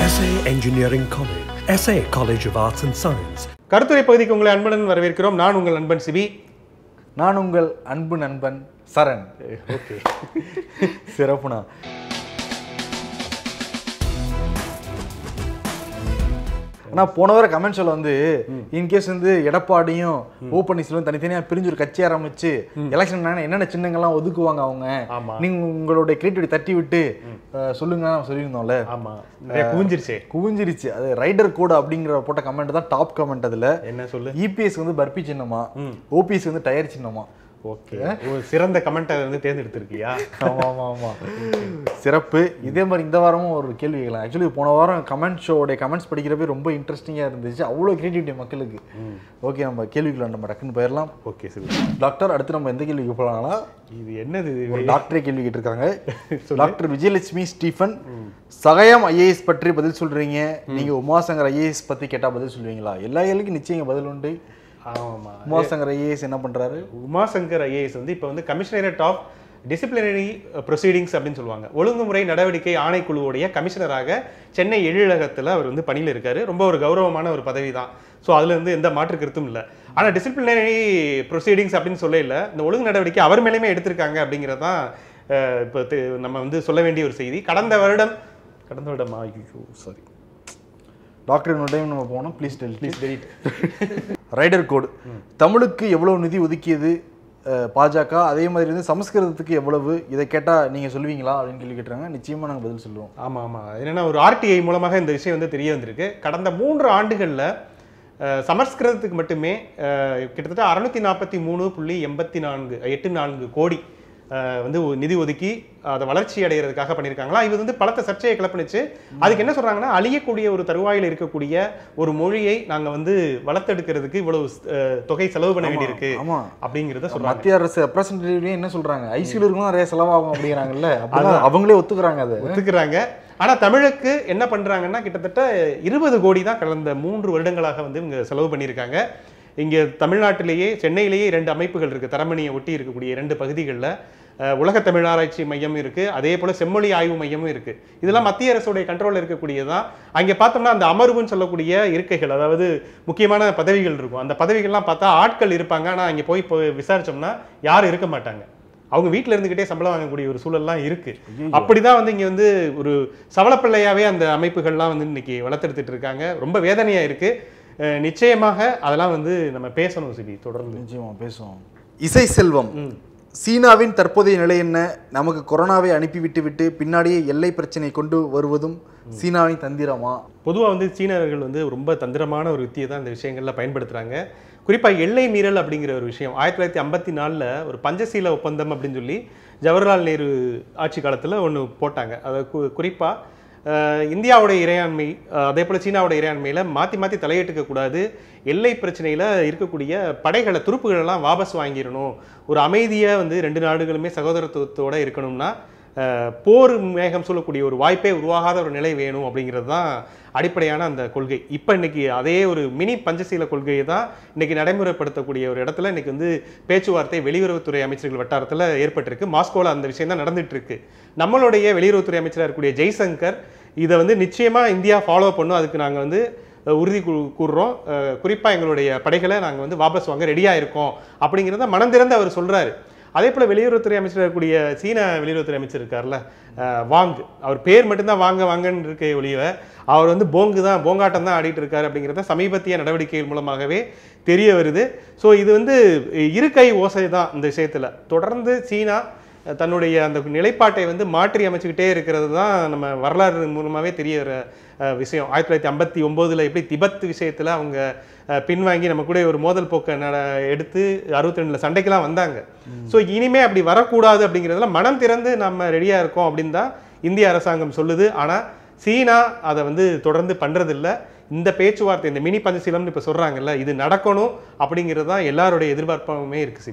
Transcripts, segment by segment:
SA Engineering College, SA College of Arts and Science, கருத்துரை பகுதிக்கு உங்களை அன்புடன் வரவேற்கிறோம் நான் உங்கள் நண்பன் சிபி நான் உங்கள் அன்பு நண்பன் சரண் ஓகே சிறப்புண்ணா ஆனால் போன வாரம் கமெண்ட் சொல்ல வந்து இன்கேஸ் வந்து எடப்பாடியும் ஓ பன்னீர்செல்வம் தனித்தனியாக பிரிஞ்சு ஒரு கட்சி ஆரம்பிச்சு எலெக்ஷன் என்னென்ன சின்னங்கள்லாம் ஒதுக்குவாங்க அவங்க ஆமா. நீங்க உங்களுடைய கிரியேட்டிவிட்டி தட்டி விட்டு அஹ், சொல்லுங்க நம்ம சொல்லியிருந்தோம்ல ஆமா நிறைய குவிஞ்சிருச்சே குவிஞ்சிருச்சு அது ரைடர் கோடு அப்படிங்கிற போட்ட கமெண்ட் தான் டாப் கமெண்ட் அதுல என்ன சொல்லு இபிஎஸ் வந்து பர்பி சின்னமா ஓபிஎஸ் வந்து டயர் சின்னமா ஓகே ஒரு சிறந்த கமெண்ட்டை வந்து தேர்ந்தெடுத்திருக்கியா ஆமா ஆமா ஆமா சிறப்பு இதே மாதிரி இந்த வாரமும் ஒரு கேள்வி கேட்கலாம் ஆக்சுவலி போன வாரம் கமெண்ட் ஷோடைய கமெண்ட்ஸ் படிக்கிறப்ப ரொம்ப இன்ட்ரெஸ்டிங்காக இருந்துச்சு அவ்வளோ கிரியேட்டிவிட்டி மக்களுக்கு ஓகே நம்ம கேள்விக்குள்ள நம்ம டக்குன்னு போயிடலாம் ஓகே சிபி டாக்டர் அடுத்து நம்ம எந்த கேள்விக்கு போகலாம்னா இது என்னது இது? ஒரு டாக்டரே கேள்வி கேட்டிருக்காங்க doctor Vijayalakshmi Stephen Sagayam IAS பற்றி பதில் சொல்றீங்க நீங்க உமாசங்கர் ஐஏஎஸ் பத்தி கேட்டா பதில் சொல்லுவீங்களா எல்லா கேள்விக்கும் நிச்சயம் பதில் உண்டு ஆமா உமாசங்கர் ஐஏஎஸ் என்ன பண்றாரு உமாசங்கர் ஐஏஎஸ் வந்து இப்போ வந்து கமிஷனரேட் ஆஃப் டிசிப்ளினரி ப்ரொசீடிங்ஸ் அப்படின்னு சொல்லுவாங்க ஒழுங்குமுறை நடவடிக்கை ஆணைக்குழுவுடைய கமிஷனராக சென்னை எழிலகத்தில் அவர் வந்து பணியில் இருக்காரு ரொம்ப ஒரு கௌரவமான ஒரு பதவி தான் ஸோ அதுல இருந்து எந்த மாற்று கருத்தும் இல்லை ஆனால் டிசிப்ளினரி ப்ரொசீடிங்ஸ் அப்படின்னு சொல்ல இல்லை இந்த ஒழுங்கு நடவடிக்கை அவர் மேலேயுமே எடுத்திருக்காங்க அப்படிங்கிறது தான் இப்போ நம்ம வந்து சொல்ல வேண்டிய ஒரு செய்தி கடந்த வருடம் கடந்த வருடமா ஐயோ சாரி டாக்டர் இன்னொரு டைம் நம்ம போனோம் please tell please delete rider கோடு தமிழுக்கு எவ்வளவு நிதி ஒதுக்கியது அஹ், பாஜக அதே மாதிரி வந்து சமஸ்கிருதத்துக்கு எவ்வளவு இதை கேட்டா நீங்க சொல்லுவீங்களா அப்படின்னு கேள்வி கேட்டுறாங்க நிச்சயமா நாங்க பதில் சொல்லுவோம் ஆமா ஆமா என்னன்னா ஒரு ஆர்டிஐ மூலமாக இந்த விஷயம் வந்து தெரிய வந்திருக்கு கடந்த மூன்று ஆண்டுகள்ல அஹ், சமஸ்கிருதத்துக்கு மட்டுமே அஹ், கிட்டத்தட்ட அறுநூத்தி நாற்பத்தி மூணு புள்ளி எண்பத்தி நான்கு எட்டு நான்கு கோடி அஹ், வந்து ஒரு நிதி ஒதுக்கி அதை வளர்ச்சி அடைகிறதுக்காக பண்ணியிருக்காங்களா இது வந்து பலத்த சர்ச்சையை கிளப்பினுச்சு அதுக்கு என்ன சொல்றாங்கன்னா அழியக்கூடிய ஒரு தருவாயில் இருக்கக்கூடிய ஒரு மொழியை நாங்க வந்து வளர்த்தெடுக்கிறதுக்கு இவ்வளவு அஹ், தொகை செலவு பண்ண வேண்டியிருக்கு ஆமா அப்படிங்கிறத சொல்றாங்க மத்திய அரசு ரெப்ரசன்டேட்டிவ்லயே என்ன சொல்றாங்க ஐசியூல இருக்கும் நிறைய செலவாகும் அப்படிங்கிறாங்கல்ல அப்படிதான் அவங்களே ஒத்துக்குறாங்க அதை ஒத்துக்கிறாங்க ஆனா தமிழுக்கு என்ன பண்றாங்கன்னா கிட்டத்தட்ட இருபது கோடி தான் கடந்த மூன்று வருடங்களாக வந்து இவங்க செலவு பண்ணியிருக்காங்க இங்க தமிழ்நாட்டிலேயே சென்னையிலேயே இரண்டு அமைப்புகள் இருக்கு தரமணியை ஒட்டி இருக்கக்கூடிய இரண்டு பகுதிகளில் உலக தமிழ் ஆராய்ச்சி மையம் இருக்கு அதே போல செம்மொழி ஆய்வு மையமும் இருக்கு இதெல்லாம் மத்திய அரசுடைய கண்ட்ரோல் இருக்கக்கூடியதான் அங்க பார்த்தோம்னா அந்த அமர்வுன்னு சொல்லக்கூடிய இருக்கைகள் அதாவது முக்கியமான பதவிகள் இருக்கும் அந்த பதவிகள்லாம் பார்த்தா ஆட்கள் இருப்பாங்க ஆனா அங்க போய் போய் விசாரிச்சோம்னா யாரும் இருக்க மாட்டாங்க அவங்க வீட்டில் இருந்துகிட்டே சம்பளம் வாங்கக்கூடிய ஒரு சூழல்லாம் இருக்கு அப்படிதான் வந்து இங்க வந்து ஒரு சவளப்பிள்ளையாவே அந்த அமைப்புகள்லாம் வந்து இன்னைக்கு வளர்த்தெடுத்துட்டு இருக்காங்க ரொம்ப வேதனையா இருக்கு அஹ் நிச்சயமாக அதெல்லாம் வந்து நம்ம பேசணும் சிபி தொடர்ந்து நிச்சயமா பேசுவோம் இசை செல்வம் சீனாவின் தற்போதைய நிலை என்ன நமக்கு கொரோனாவை அனுப்பிவிட்டு விட்டு பின்னாடியே எல்லை பிரச்சனை கொண்டு வருவதும் சீனாவின் தந்திரமா பொதுவா வந்து சீனர்கள் வந்து ரொம்ப தந்திரமான ஒரு யுத்தியை தான் இந்த விஷயங்கள்ல பயன்படுத்துறாங்க குறிப்பா எல்லை மீறல் அப்படிங்கிற ஒரு விஷயம் ஆயிரத்தி தொள்ளாயிரத்தி ஐம்பத்தி நாலில் ஒரு பஞ்சசீல ஒப்பந்தம் அப்படின்னு சொல்லி ஜவஹர்லால் நேரு ஆட்சி காலத்துல ஒன்று போட்டாங்க அதை கு- குறிப்பா அஹ், இந்தியாவோட இறையாண்மை அஹ், அதே போல சீனாவோட இறையாண்மையில மாத்தி மாத்தி தலையிட்டுக்க கூடாது எல்லை பிரச்சனையில இருக்கக்கூடிய படைகளை துருப்புகள் எல்லாம் வாபஸ் வாங்கிடணும் ஒரு அமைதியா வந்து ரெண்டு நாடுகளுமே சகோதரத்துவத்தோட இருக்கணும்னா அஹ், போர் மேகம் சொல்லக்கூடிய ஒரு வாய்ப்பே உருவாகாத ஒரு நிலை வேணும் அப்படிங்கிறது தான் அடிப்படையான அந்த கொள்கை இப்போ இன்னைக்கு அதே ஒரு மினி பஞ்சசீல கொள்கையை தான் இன்னைக்கு நடைமுறைப்படுத்தக்கூடிய ஒரு இடத்துல இன்னைக்கு வந்து பேச்சுவார்த்தை வெளியுறவுத்துறை அமைச்சர்கள் வட்டாரத்தில் ஏற்பட்டிருக்கு மாஸ்கோவில் அந்த விஷயம் தான் நடந்துட்டு இருக்கு நம்மளுடைய வெளியுறவுத்துறை அமைச்சராக இருக்கக்கூடிய ஜெய்சங்கர் இதை வந்து நிச்சயமா இந்தியா ஃபாலோ பண்ணும் அதுக்கு நாங்கள் வந்து அஹ், உறுதி கூ- கூறுறோம் அஹ், குறிப்பா எங்களுடைய படைகளை நாங்கள் வந்து வாபஸ் வாங்க ரெடியாக இருக்கோம் அப்படிங்கிறத மனம் திறந்து அவர் சொல்றாரு அதே போல வெளியுறவுத்துறை அமைச்சர் இருக்கக்கூடிய சீன வெளியுறவுத்துறை அமைச்சர் இருக்கார்ல அஹ், வாங் அவர் பேர் மட்டும்தான் வாங்க வாங்கன்னு இருக்க ஒழிய அவர் வந்து போங்கு தான் போங்காட்டம் தான் ஆடிட்டு இருக்காரு அப்படிங்கிறத சமீபத்திய நடவடிக்கைகள் மூலமாகவே தெரிய வருது ஸோ இது வந்து இருக்கை ஓசை தான் இந்த விஷயத்துல தொடர்ந்து சீனா அஹ், தன்னுடைய அந்த நிலைப்பாட்டை வந்து மாற்றி அமைச்சுக்கிட்டே இருக்கிறது தான் நம்ம வரலாறு மூலமாவே தெரிய வர அஹ், விஷயம் ஆயிரத்தி தொள்ளாயிரத்தி ஐம்பத்தி ஒம்போதுல எப்படி திபெத் விஷயத்துல அவங்க அஹ், பின்வாங்கி நம்ம கூட ஒரு மோதல் போக்கை நட எடுத்து அறுபத்தி ரெண்டுல சண்டைக்கெல்லாம் வந்தாங்க ஸோ இனிமே அப்படி வரக்கூடாது அப்படிங்கிறதுல மனம் திறந்து நம்ம ரெடியா இருக்கோம் அப்படின்னு தான் இந்திய அரசாங்கம் சொல்லுது ஆனா சீனா அதை வந்து தொடர்ந்து பண்றதில்ல இந்த பேச்சுவார்த்தை இந்த மினி பஞ்சசீலம்னு இப்போ சொல்றாங்கல்ல இது நடக்கணும் அப்படிங்கிறது தான் எல்லாருடைய எதிர்பார்ப்பாகவுமே இருக்கு சிபி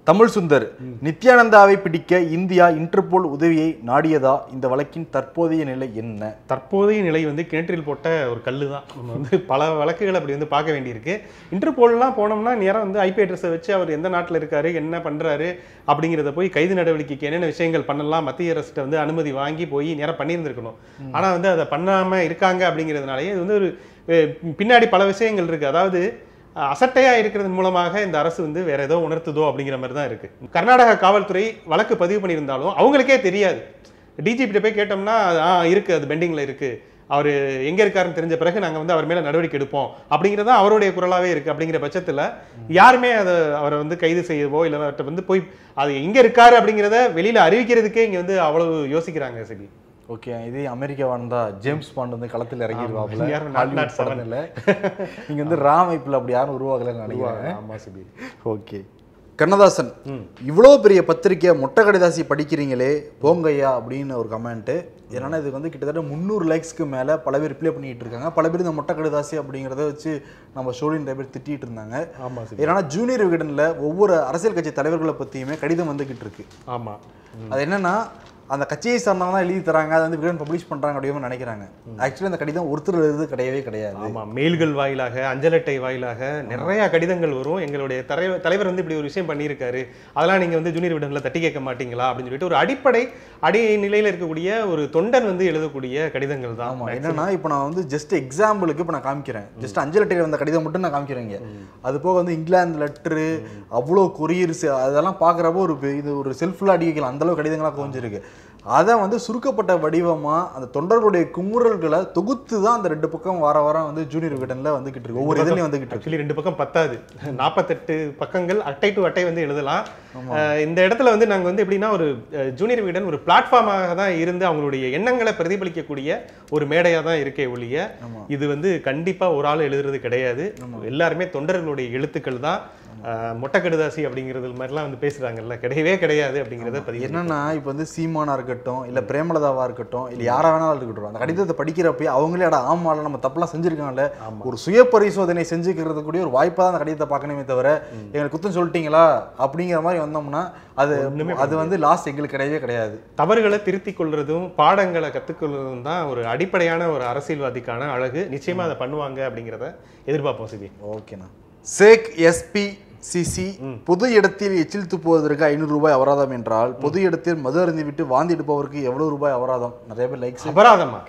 தமிழ் சுந்தர் நித்யானந்தாவை பிடிக்க இந்தியா இன்டர்போல் உதவியை நாடியதா இந்த வழக்கின் தற்போதைய நிலை என்ன தற்போதைய நிலை வந்து கிணற்றில் போட்ட ஒரு கல்லு தான் நம்ம வந்து பல வழக்குகள் அப்படி வந்து பார்க்க வேண்டியிருக்கு இன்டர்போல்லாம் போனோம்னா நேரம் வந்து ஐபி அட்ரஸை வச்சு அவர் எந்த நாட்டில் இருக்காரு என்ன பண்றாரு அப்படிங்கிறத போய் கைது நடவடிக்கைக்கு என்னென்ன விஷயங்கள் பண்ணலாம் மத்திய அரசிட்ட வந்து அனுமதி வாங்கி போய் நேரம் பண்ணியிருந்திருக்கணும் ஆனால் வந்து அதை பண்ணாம இருக்காங்க அப்படிங்கிறதுனாலயே இது வந்து ஒரு அஹ், பின்னாடி பல விஷயங்கள் இருக்கு அதாவது அஹ், அசட்டையா இருக்கிறது மூலமாக இந்த அரசு வந்து வேற ஏதோ உணர்த்துதோ அப்படிங்கிற மாதிரி தான் இருக்கு கர்நாடக காவல்துறை வழக்கு பதிவு பண்ணியிருந்தாலும் அவங்களுக்கே தெரியாது டிஜிபிட்ட போய் கேட்டோம்னா ஆ இருக்கு அது பெண்டிங்ல இருக்கு அவர் எங்க இருக்காருன்னு தெரிஞ்ச பிறகு நாங்க வந்து அவர் மேல நடவடிக்கை எடுப்போம் அப்படிங்கிறது தான் அவருடைய குரலாவே இருக்கு அப்படிங்கிற பட்சத்துல யாருமே அதை அவரை வந்து கைது செய்யவோ இல்லை அவர்கிட்ட வந்து போய் அது எங்க இருக்காரு அப்படிங்கிறத வெளியில அறிவிக்கிறதுக்கே இங்க வந்து அவ்வளவு யோசிக்கிறாங்க சிபி ஓகே இதே அமெரிக்கா வாழ்ந்தா ஜேம்ஸ் பாண்ட் வந்து களத்தில் இறங்கிடுவாப்புல ஆமா. யாரும் not- not seven. படத்துல நீங்க வந்து ராம் இப்பல அப்படி யாரும் உருவாகலன்னு நினைக்கிறேன் ஆமா சிபி ஓகே கண்ணதாசன் இவ்வளோ பெரிய பத்திரிக்கை மொட்டை கடிதாசி படிக்கிறீங்களே போங்கய்யா அப்படின்னு ஒரு கமெண்ட்டு ஏன்னா இது வந்து கிட்டத்தட்ட முந்நூறு லைக்ஸ்க்கு மேலே பல பேர் ரிப்ளை பண்ணிட்டு இருக்காங்க பல பேர் இந்த மொட்டை கடிதாசி அப்படிங்கிறத வச்சு நம்ம ஸ்டோரி நிறைய பேர் திட்டிட்டு இருந்தாங்க ஆமா சிபி ஏன்னா ஜூனியர் விகடனில் ஒவ்வொரு அரசியல் கட்சி தலைவர்களை பற்றியுமே கடிதம் வந்துகிட்டு இருக்கு ஆமா அது என்னன்னா அந்த கட்சியை சார்ந்தவங்க தான் எழுதி தராங்க அதை வந்து விகடன் பப்ளிஷ் பண்றாங்க அப்படின்னு நினைக்கிறாங்க ஆக்சுவலி அந்த கடிதம் ஒருத்தர் எழுதுறது கிடையவே கிடையாது ஆமா மெயில்கள் வாயிலாக அஞ்சல் அட்டை வாயிலாக நிறைய கடிதங்கள் வரும் எங்களுடைய தலைவர் தலைவர் வந்து இப்படி ஒரு விஷயம் பண்ணியிருக்காரு அதெல்லாம் நீங்க வந்து ஜூனியர் விடன்ல தட்டி கேட்க மாட்டீங்களா அப்படின்னு சொல்லிட்டு ஒரு அடிப்படை அடி நிலையில இருக்கக்கூடிய ஒரு தொண்டன் வந்து எழுதக்கூடிய கடிதங்கள் தான் ஆமா என்னன்னா இப்போ நான் வந்து ஜஸ்ட் எக்ஸாம்பிளுக்கு இப்போ நான் காமிக்கிறேன் ஜஸ்ட் அஞ்சல் அட்டையில் வந்த கடிதம் மட்டும் நான் காமிக்கிறேங்க அது போக வந்து இங்கிலாந்து லெட்ரு அவ்வளோ கொரியர்ஸ் அதெல்லாம் பார்க்குறப்போ ஒரு பெ- இது ஒரு செல்ஃபுல்லாக அடி வைக்கலாம் அந்த அளவு கடிதங்களாக குவிஞ்சிருக்கு அதை வந்து சுருக்கப்பட்ட வடிவமா அந்த தொண்டர்களுடைய குமுறல்களை தொகுத்து தான் அந்த ரெண்டு பக்கம் வார வாரம் வந்து ஜூனியர் விகடனில் வந்துகிட்டு இருக்கு ஒவ்வொரு இதுலையும் வந்துகிட்டு இருக்கு ஆக்சுவலி ரெண்டு பக்கம் பத்தாது நாற்பத்தெட்டு பக்கங்கள் அட்டை டு அட்டை வந்து எழுதலாம் அஹ் இந்த இடத்துல வந்து நாங்க வந்து எப்படின்னா ஒரு அஹ், ஜூனியர் விகடன் ஒரு பிளாட்ஃபார்மாக தான் இருந்து அவங்களுடைய எண்ணங்களை பிரதிபலிக்கக்கூடிய ஒரு மேடையா தான் இருக்கே ஒழிய இது வந்து கண்டிப்பா ஒரு ஆள் எழுதுறது கிடையாது எல்லாருமே தொண்டர்களுடைய எழுத்துக்கள் தான் அஹ், மொட்டை கடுதாசி அப்படிங்கிறது மாதிரிலாம் வந்து பேசுறாங்கல்ல கிடையவே கிடையாது அப்படிங்கிறத பதிவு என்னன்னா இப்போ வந்து சீமானா இருக்கட்டும் இல்ல பிரேமலதாவா இருக்கட்டும் இல்ல யாரா வேணாலும் இருக்கட்டும் அந்த கடிதத்தை படிக்கிறப்பயே அவங்களே அட ஆமால நம்ம தப்பெல்லாம் செஞ்சிருக்காங்கல்ல ஒரு சுய பரிசோதனை செஞ்சுக்கிறது கூடிய ஒரு வாய்ப்பா தான் அந்த கடிதத்தை பார்க்கணுமே தவிர எங்களுக்கு குத்தம் சொல்லிட்டீங்களா அப்படிங்கிற மாதிரி வந்தோம்னா அது அது வந்து லாஸ்ட் எங்களுக்கு கிடையவே கிடையாது தவறுகளை திருத்திக் கொள்றதும் பாடங்களை கத்துக்கொள்றதும் தான் ஒரு அடிப்படையான ஒரு அரசியல்வாதிக்கான அழகு நிச்சயமா அதை பண்ணுவாங்க அப்படிங்கிறத எதிர்பார்ப்போம் சிபி ஓகேண்ணா சேக் எஸ்பி சிசி பொது இடத்தில் எச்சில் துப்புவதற்கு ஐநூறு ரூபாய் அபராதம் என்றால் பொது இடத்தில் மது அருந்தி விட்டு வாந்தி எடுப்பவருக்கு எவ்வளவு ரூபாய் அபராதம் நிறைய பேர் லைக்ஸ் அபராதமா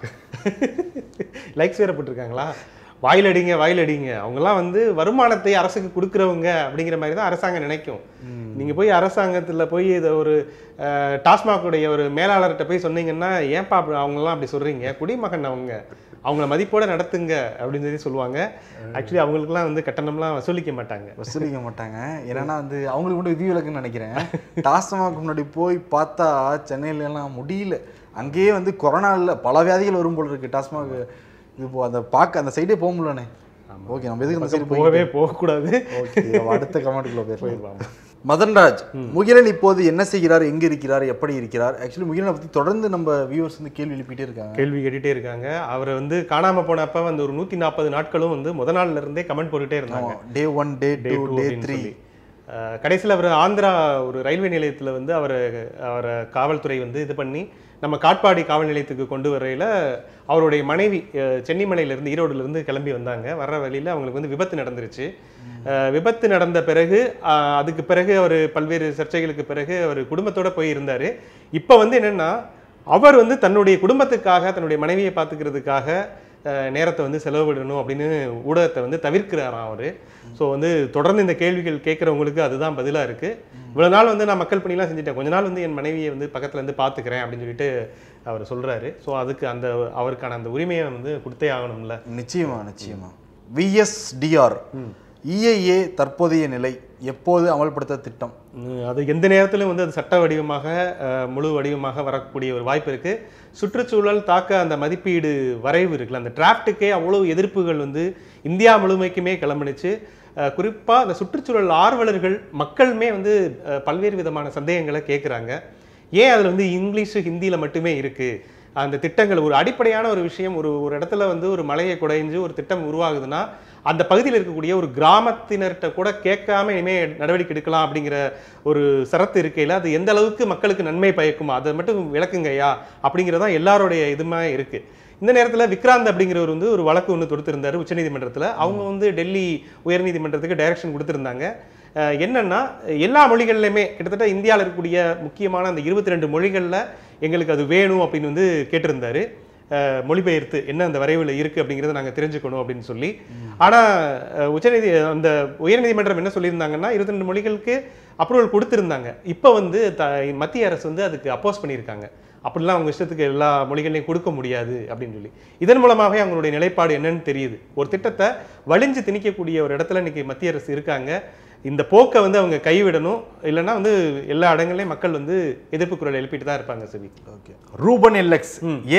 லைக்ஸ் வேற போட்டிருக்காங்களா வாயில் அடிங்க வாயில் அடிங்க அவங்கெல்லாம் வந்து வருமானத்தை அரசுக்கு கொடுக்குறவங்க அப்படிங்கிற மாதிரி தான் அரசாங்கம் நினைக்கும் நீங்க போய் அரசாங்கத்துல போய் இதை ஒரு அஹ், டாஸ்மாகுடைய ஒரு மேலாளர்கிட்ட போய் சொன்னீங்கன்னா ஏன்பா அப்படி அவங்கெல்லாம் அப்படி சொல்றீங்க குடிமகன் அவங்க அவங்கள மதிப்போட நடத்துங்க அப்படின்னு சொல்லி சொல்லுவாங்க ஆக்சுவலி அவங்களுக்குலாம் வந்து கட்டணம்லாம் வசூலிக்க மாட்டாங்க வசூலிக்க மாட்டாங்க ஏன்னா வந்து அவங்களுக்கு மட்டும் விதிவிலக்குன்னு நினைக்கிறேன் டாஸ்மாக் முன்னாடி போய் பார்த்தா சென்னையில எல்லாம் முடியல அங்கேயே வந்து கொரோனாவில் பல வியாதிகள் வரும் போல இருக்கு டாஸ்மாக் இது போ- அந்த பார்க்க அந்த சைடே போக முடியலண்ணே ஓகே நம்ம எதுக்கு அந்த சைடு போய் போகவே போகக்கூடாது ஓகே அடுத்த கமெண்ட்டுக்குள்ள போயிடலாம் போயிடலாம் மதன்ராஜ் முகிலன் இப்போது என்ன செய்கிறார் எங்க இருக்கிறார் எப்படி இருக்கிறார் ஆக்சுவலி முகிலனை பத்தி தொடர்ந்து நம்ம வியூவர்ஸ் வந்து கேள்வி எழுப்பிட்டே இருக்காங்க கேள்வி கேட்டுட்டே இருக்காங்க அவரை வந்து காணாம போனப்ப வந்து ஒரு நூத்தி நாற்பது நாட்களும் வந்து முத நாள்ல இருந்தே கமெண்ட் போட்டுட்டே இருந்தாங்க day one day Day two two day அப்படின்னு த்ரீ சொல்லி. அஹ் கடைசியில அவர் ஆந்திரா ஒரு ரயில்வே நிலையத்துல வந்து அவரை அவரை காவல்துறை வந்து இது பண்ணி நம்ம காட்பாடி காவல் நிலையத்துக்கு கொண்டு வரையில அவருடைய மனைவி அஹ் சென்னிமலையில இருந்து ஈரோடுல இருந்து கிளம்பி வந்தாங்க வர்ற வழியில அவங்களுக்கு வந்து விபத்து நடந்துருச்சு அஹ் விபத்து நடந்த பிறகு அஹ் அதுக்கு பிறகு அவர் பல்வேறு சர்ச்சைகளுக்கு பிறகு அவர் குடும்பத்தோட போய் இருந்தாரு இப்போ வந்து என்னன்னா அவர் வந்து தன்னுடைய குடும்பத்துக்காக தன்னுடைய மனைவியை பார்த்துக்கிறதுக்காக அஹ், நேரத்தை வந்து செலவிடணும் அப்படின்னு ஊடகத்தை வந்து தவிர்க்கிறாராம் அவர் ஸோ வந்து தொடர்ந்து இந்த கேள்விகள் கேட்குறவங்களுக்கு அதுதான் பதிலாக இருக்கு இவ்வளோ நாள் வந்து நான் மக்கள் பணிலாம் செஞ்சுட்டேன் கொஞ்ச நாள் வந்து என் மனைவியை வந்து பக்கத்துல இருந்து பார்த்துக்கிறேன் அப்படின்னு சொல்லிட்டு அவர் சொல்றாரு ஸோ அதுக்கு அந்த அவருக்கான அந்த உரிமையை வந்து கொடுத்தே ஆகணும்ல நிச்சயமா நிச்சயமா விஎஸ்டிஆர் இஐஏ தற்போதைய நிலை எப்போது அமல்படுத்த திட்டம் உம், அது எந்த நேரத்திலும் வந்து அது சட்ட வடிவமாக அஹ், முழு வடிவமாக வரக்கூடிய ஒரு வாய்ப்பு இருக்கு சுற்றுச்சூழல் தாக்க அந்த மதிப்பீடு வரைவு இருக்குல்ல அந்த டிராஃப்ட்டுக்கே அவ்வளவு எதிர்ப்புகள் வந்து இந்தியா முழுமைக்குமே கிளம்பினுச்சு அஹ், குறிப்பா அந்த சுற்றுச்சூழல் ஆர்வலர்கள் மக்களுமே வந்து அஹ், பல்வேறு விதமான சந்தேகங்களை கேட்குறாங்க ஏன் அதில் வந்து இங்கிலீஷு ஹிந்தியில் மட்டுமே இருக்கு அந்த திட்டங்கள் ஒரு அடிப்படையான ஒரு விஷயம் ஒரு ஒரு இடத்துல வந்து ஒரு மலையை குடைஞ்சு ஒரு திட்டம் உருவாகுதுன்னா அந்த பகுதியில் இருக்கக்கூடிய ஒரு கிராமத்தினர்கிட்ட கூட கேட்காம இனிமே நடவடிக்கை எடுக்கலாம் அப்படிங்கிற ஒரு சரத்து இருக்கையில் அது எந்த அளவுக்கு மக்களுக்கு நன்மை பயக்குமா அதை மட்டும் விளக்குங்கய்யா அப்படிங்கிறதான் எல்லாருடைய இதுமே இருக்கு இந்த நேரத்தில் விக்ராந்த் அப்படிங்கிறவர் வந்து ஒரு வழக்கு ஒன்று தொடுத்திருந்தார் உச்சநீதிமன்றத்தில் அவங்க வந்து டெல்லி உயர்நீதிமன்றத்துக்கு டைரக்ஷன் கொடுத்திருந்தாங்க அஹ் என்னன்னா எல்லா மொழிகள்லையுமே கிட்டத்தட்ட இந்தியாவில் இருக்கக்கூடிய முக்கியமான அந்த இருபத்தி ரெண்டு மொழிகளில் எங்களுக்கு அது வேணும் அப்படின்னு வந்து கேட்டிருந்தாரு அஹ் மொழிபெயர்த்து என்ன அந்த வரைவில் இருக்குது அப்படிங்கிறத நாங்கள் தெரிஞ்சுக்கணும் அப்படின்னு சொல்லி ஆனால் உச்சநீதி அந்த உயர்நீதிமன்றம் என்ன சொல்லியிருந்தாங்கன்னா இருபத்தி ரெண்டு மொழிகளுக்கு அப்ரூவல் கொடுத்துருந்தாங்க இப்போ வந்து த மத்திய அரசு வந்து அதுக்கு அப்போஸ் பண்ணியிருக்காங்க அப்படிலாம் அவங்க இஷ்டத்துக்கு எல்லா மொழிகளையும் கொடுக்க முடியாது அப்படின்னு சொல்லி இதன் மூலமாகவே அவங்களுடைய நிலைப்பாடு என்னன்னு தெரியுது ஒரு திட்டத்தை வலிஞ்சு திணிக்கக்கூடிய ஒரு இடத்துல இன்னைக்கு மத்திய அரசு இருக்காங்க இந்த போக்கை வந்து அவங்க கைவிடணும் இல்லைன்னா வந்து எல்லா இடங்கள்லையும் மக்கள் வந்து எதிர்ப்பு குரல் எழுப்பிட்டு தான் இருப்பாங்க CV okay Ruben L X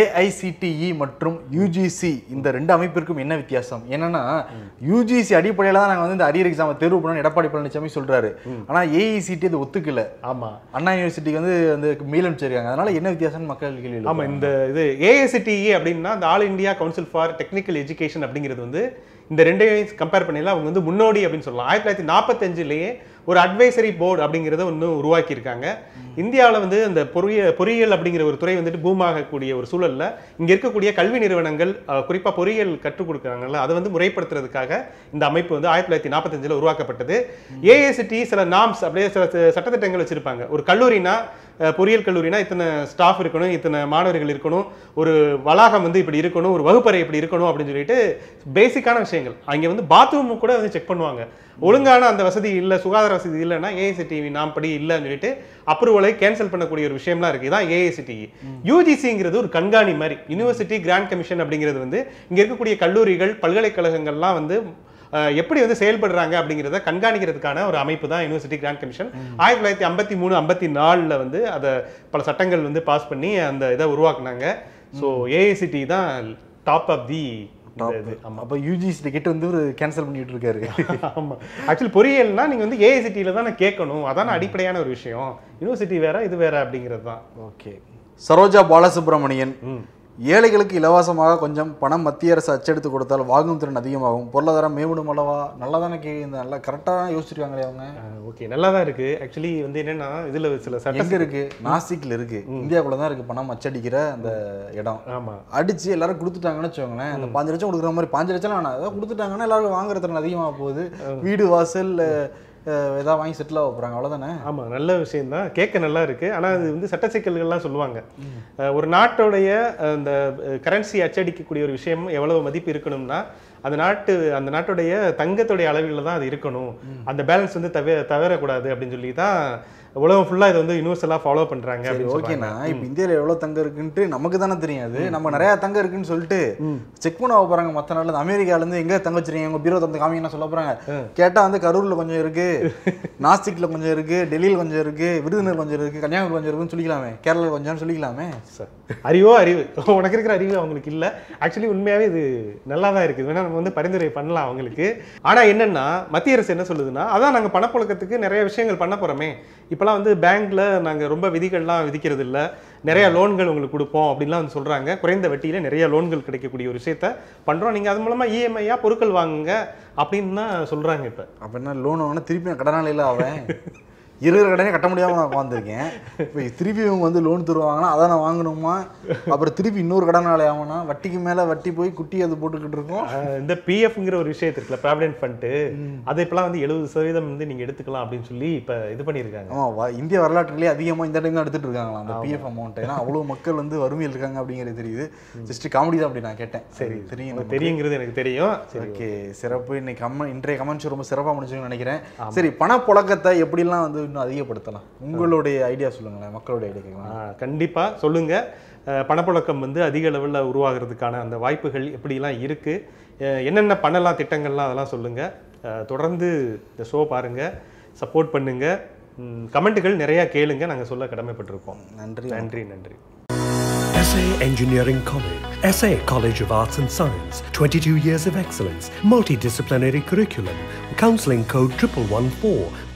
AICTE மற்றும் யூஜிசி இந்த ரெண்டு அமைப்பிற்கும் என்ன வித்தியாசம் என்னன்னா யூஜிசி அடிப்படையில் தான் நாங்கள் வந்து இந்த அரியர் எக்ஸாமை தேர்வு பண்ணணும் எடப்பாடி பழனிசாமி சொல்றாரு ஆனா ஏஐசிடி அது ஒத்துக்கல ஆமா அண்ணா யூனிவர்சிட்டிக்கு வந்து அந்த மெயில் அனுப்பிச்சிருக்காங்க அதனால என்ன வித்தியாசம்னு மக்கள் கேள்வி ஆமா இந்த இது ஏஐசிடிஇ அப்படின்னா இந்த all India council for technical education அப்படிங்கிறது வந்து இந்த ரெண்டையும் கம்பேர் பண்ணல அவங்க வந்து முன்னோடி அப்படின்னு சொல்லலாம் ஆயிரத்தி தொள்ளாயிரத்தி நாற்பத்தஞ்சுலேயே ஒரு அட்வைசரி போர்டு அப்படிங்கிறத ஒன்று உருவாக்கியிருக்காங்க இந்தியாவில் வந்து அந்த பொறிய பொறியியல் அப்படிங்கிற ஒரு துறை வந்துட்டு பூமாகக்கூடிய ஒரு சூழல்ல இங்கே இருக்கக்கூடிய கல்வி நிறுவனங்கள் குறிப்பாக பொறியியல் கற்றுக் கொடுக்குறாங்கல்ல அதை வந்து முறைப்படுத்துறதுக்காக இந்த அமைப்பு வந்து ஆயிரத்தி தொள்ளாயிரத்தி நாற்பத்தஞ்சில் உருவாக்கப்பட்டது ஏஏசிடி சில நாம்ஸ் அப்படியே சில ச- சட்டத்திட்டங்கள் வச்சிருப்பாங்க ஒரு கல்லூரினா அஹ், பொறியியல் கல்லூரினா இத்தனை ஸ்டாஃப் இருக்கணும் இத்தனை மாணவர்கள் இருக்கணும் ஒரு வளாகம் வந்து இப்படி இருக்கணும் ஒரு வகுப்பறை இப்படி இருக்கணும் அப்படின்னு சொல்லிட்டு பேசிக்கான விஷயங்கள் அங்கே வந்து பாத்ரூம் கூட வந்து செக் பண்ணுவாங்க ஒழுங்கான அந்த வசதி இல்லை சுகாதார வசதி இல்லைன்னா ஏஐசிடிவி நாம் படி இல்லைன்னு சொல்லிட்டு அப்ரூவலை கேன்சல் பண்ணக்கூடிய ஒரு விஷயம்லாம் இருக்குது இதான் ஏஐசிடிஇ யூஜிசிங்கிறது ஒரு கண்காணி மாதிரி யுனிவர்சிட்டி கிராண்ட் கமிஷன் அப்படிங்கிறது வந்து இங்கே இருக்கக்கூடிய கல்லூரிகள் பல்கலைக்கழகங்கள்லாம் வந்து அஹ், எப்படி வந்து செயல்படுறாங்க அப்படிங்கிறத கண்காணிக்கிறதுக்கான ஒரு அமைப்பு தான் யூனிவர்சிட்டி கிராண்ட் கமிஷன் ஆயிரத்தி தொள்ளாயிரத்தி ஐம்பத்தி மூணு ஐம்பத்தி நாலில் வந்து அதை பல சட்டங்கள் வந்து பாஸ் பண்ணி அந்த இதை உருவாக்குனாங்க ஸோ ஏஐசிடி தான் டாப் ஆஃப் தி இது ஆமா அப்போ யூஜிசி டிக்கெட் வந்து ஒரு கேன்சல் பண்ணிட்டு இருக்காரு ஆமா ஆக்சுவலி பொறியியல்னா நீங்க வந்து ஏஐசிடியில தானே கேட்கணும் அதான அடிப்படையான ஒரு விஷயம் யூனிவர்சிட்டி வேற இது வேற அப்படிங்கிறது தான் ஓகே சரோஜா பாலசுப்ரமணியன் ஏழைகளுக்கு இலவசமாக கொஞ்சம் பணம் மத்திய அரசு அச்சடித்து கொடுத்தால் வாங்கும் திறன் அதிகமாகும் பொருளாதாரம் மேம்படும் அல்லவா நல்லா தானே கே இந்த நல்லா கரெக்டாக யோசிச்சிருக்காங்களே அவங்க ஓகே நல்லா தான் இருக்கு ஆக்சுவலி வந்து என்னன்னா இதுல சில சட்ட எங்க இருக்கு நாசிக்ல இருக்கு இந்தியாக்குள்ள தான் இருக்கு பணம் அச்சடிக்கிற அந்த இடம் ஆமா அடிச்சு எல்லாரும் கொடுத்துட்டாங்கன்னு வச்சுக்கோங்களேன் அந்த பாஞ்சு லட்சம் கொடுக்குற மாதிரி பாஞ்சு லட்சம் வேணாம் ஏதாவது கொடுத்துட்டாங்கன்னா எல்லாரும் வாங்குற திறன் அதிகமாக போகுது வீடு வாசல் அஹ், ஏதாவது வாங்கி செட்டில் ஆக போறாங்க அவ்வளவுதானே ஆமா நல்ல விஷயம் தான் கேட்க நல்லா இருக்கு ஆனா அது வந்து சட்ட சிக்கல்கள்லாம் சொல்லுவாங்க அஹ், ஒரு நாட்டோடைய அஹ், அந்த கரன்சி அச்சடிக்கக்கூடிய ஒரு விஷயம் எவ்வளவு மதிப்பு இருக்கணும்னா அந்த நாட்டு அந்த நாட்டுடைய தங்கத்துடைய அளவில் தான் அது இருக்கணும் அந்த பேலன்ஸ் வந்து தவிர தவறக்கூடாது அப்படின்னு சொல்லி தான் உலகம் ஃபுல்லா இதை வந்து யூனிவர்சலாக ஃபாலோ பண்றாங்க சரி அப்படின்னு சொல்றாங்க. ஓகேண்ணா இப்போ இந்தியாவில் எவ்வளோ தங்கம் இருக்குன்ட்டு நமக்கு தானே தெரியாது நம்ம நிறைய தங்கம் இருக்குன்னு சொல்லிட்டு செக் பண்ண போறாங்க மற்ற நாட்டில் அமெரிக்கால இருந்து எங்க தங்க வச்சிருக்கீங்க உங்க பீரோ தந்து காமிங்கன்னா சொல்ல போறாங்க கேட்டா வந்து கரூர்ல கொஞ்சம் இருக்கு நாசிக்ல கொஞ்சம் இருக்கு டெல்லியில் கொஞ்சம் இருக்கு விருதுநகர் கொஞ்சம் இருக்கு கன்னியாகுமரி கொஞ்சம் இருக்குன்னு சொல்லிக்கலாமே கேரளாவில் கொஞ்சம்னு சொல்லிக்கலாமே சார் அறிவோ அறிவு உனக்கு இருக்கிற அறிவு அவங்களுக்கு இல்லை ஆக்சுவலி உண்மையாவே இது நல்லா தான் இருக்குது வேணா நம்ம வந்து பரிந்துரை பண்ணலாம் அவங்களுக்கு ஆனா என்னன்னா மத்திய அரசு என்ன சொல்லுதுன்னா அதான் நாங்க பணப்புழக்கத்துக்கு நிறைய விஷயங்கள் பண்ண போறோமே இப்போலாம் வந்து பேங்க்ல நாங்க ரொம்ப விதிகள்லாம் விதிக்கிறது இல்ல நிறைய லோன்கள் உங்களுக்கு கொடுப்போம் அப்படின்லாம் வந்து சொல்றாங்க குறைந்த வட்டியில நிறைய லோன்கள் கிடைக்கக்கூடிய ஒரு விஷயத்த பண்றோம் நீங்க அது மூலமா இஎம்ஐயா பொருட்கள் வாங்குங்க அப்படின்னு தான் சொல்றாங்க இப்ப அப்ப என்ன லோன் வாங்கினா திருப்பி நான் கடனாளியில் அவன் இருக்கிற கடனே கட்ட முடியாம நான் உட்காந்துருக்கேன் இப்போ திருப்பி இவங்க வந்து லோன் தருவாங்கன்னா அதை நான் வாங்கணுமா அப்புறம் திருப்பி இன்னொரு கடனாளி ஆகணும்னா வட்டிக்கு மேல வட்டி போய் குட்டி அது போட்டுக்கிட்டு இருக்கோம் ஆஹ் இந்த பிஎஃப்ங்கிற ஒரு விஷயத்து இருக்குல்ல ப்ராவிடென்ட் ஃபண்ட் அதை இப்பெல்லாம் வந்து எழுபது சதவீதம் வந்து நீங்க எடுத்துக்கலாம் அப்படின்னு சொல்லி இப்ப இது பண்ணியிருக்காங்க ஆமா வ- இந்திய வரலாற்றிலேயே அதிகமா இந்த டைம் தான் எடுத்துட்டு இருக்காங்களா அந்த பிஎஃப் அமௌண்ட் ஏன்னா அவ்வளவு மக்கள் வந்து வறுமையில் இருக்காங்க அப்படிங்கிறது தெரியுது ஜஸ்ட் காமெடி தான் அப்படி நான் கேட்டேன் சரி தெரியும் உங்களுக்கு தெரியுங்கிறது எனக்கு தெரியும் சரி ஓகே சிறப்பு இன்னைக்கு கம்ம இன்றைய கமெண்ட் ஷோ ரொம்ப சிறப்பாக முடிச்சுன்னு நினைக்கிறேன் சரி பணப்புழக்கத்தை எப்படிலாம் வந்து இன்னும் அதிகப்படுத்தலாம் உங்களுடைய ஐடியா சொல்லுங்களேன் மக்களுடைய ஐடியா கேட்கலாம் ஆஹ் கண்டிப்பா சொல்லுங்க அஹ் பணப்புழக்கம் வந்து அதிக லெவலில் உருவாகிறதுக்கான அந்த வாய்ப்புகள் எப்படிலாம் இருக்கு அஹ் என்னென்ன பண்ணலாம் திட்டங்கள்லாம் அதெல்லாம் சொல்லுங்க அஹ் தொடர்ந்து இந்த ஷோ பாருங்க சப்போர்ட் பண்ணுங்க கமெண்ட்டுகள் நிறைய கேளுங்க நாங்க சொல்ல கடமைப்பட்டிருக்கோம் நன்றி நன்றி நன்றி SA Engineering College, SA College of Arts and Science, 22 years of excellence, multidisciplinary curriculum, counseling code 1114,